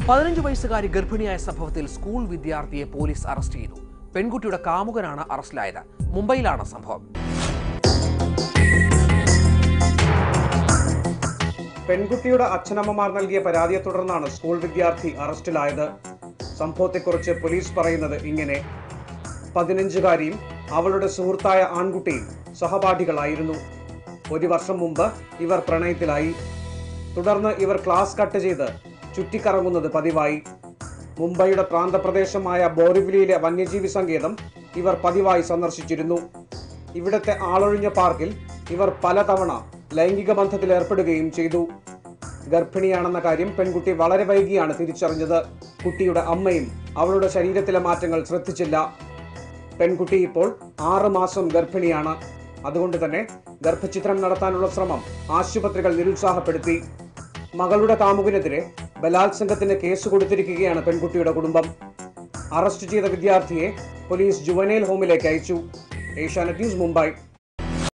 പതിനഞ്ച് വയസ്സുകാരി ഗർഭിണിയായ സംഭവത്തിൽ സ്കൂൾ വിദ്യാർത്ഥിയെ പോലീസ് അറസ്റ്റ് ചെയ്തു പെൺകുട്ടിയുടെ കാമുകനാണ് അറസ്റ്റിലായത് മുംബൈയിലാണ് സംഭവം പെൺകുട്ടിയുടെ അച്ഛനമ്മമാർ നൽകിയ പരാതിയെ തുടർന്നാണ് സ്കൂൾ വിദ്യാർത്ഥി അറസ്റ്റിലായത് സംഭവത്തെക്കുറിച്ച് പോലീസ് പറയുന്നത് ഇങ്ങനെ പതിനഞ്ചുകാരിയും അവളുടെ സുഹൃത്തായ ആൺകുട്ടിയും സഹപാഠികളായിരുന്നു ഒരു വർഷം മുമ്പ് ഇവർ പ്രണയത്തിലായി തുടർന്ന് ഇവർ ക്ലാസ് കട്ട് ചെയ്ത് ചുറ്റിക്കറങ്ങുന്നത് പതിവായി മുംബൈയുടെ പ്രാന്തപ്രദേശമായ ബോറിവിലിയിലെ വന്യജീവി സങ്കേതം ഇവർ പതിവായി സന്ദർശിച്ചിരുന്നു ഇവിടത്തെ ആളൊഴിഞ്ഞ പാർക്കിൽ ഇവർ പലതവണ ലൈംഗിക ബന്ധത്തിൽ ഏർപ്പെടുകയും ചെയ്തു ഗർഭിണിയാണെന്ന കാര്യം പെൺകുട്ടി വളരെ വൈകിയാണ് തിരിച്ചറിഞ്ഞത് കുട്ടിയുടെ അമ്മയും അവളുടെ ശരീരത്തിലെ മാറ്റങ്ങൾ ശ്രദ്ധിച്ചില്ല പെൺകുട്ടി ഇപ്പോൾ ആറ് മാസം ഗർഭിണിയാണ് അതുകൊണ്ട് തന്നെ ഗർഭചിത്രം നടത്താനുള്ള ശ്രമം ആശുപത്രികൾ നിരുത്സാഹപ്പെടുത്തി മകളുടെ കാമുകിനെതിരെ ബലാത്സംഗത്തിന് കേസ് കൊടുത്തിരിക്കുകയാണ് പെൺകുട്ടിയുടെ കുടുംബം അറസ്റ്റ് ചെയ്ത വിദ്യാർത്ഥിയെ പോലീസ് ജുവനൈൽ ഹോമിലേക്ക് അയച്ചു ഏഷ്യാനെറ്റ് ന്യൂസ് മുംബൈ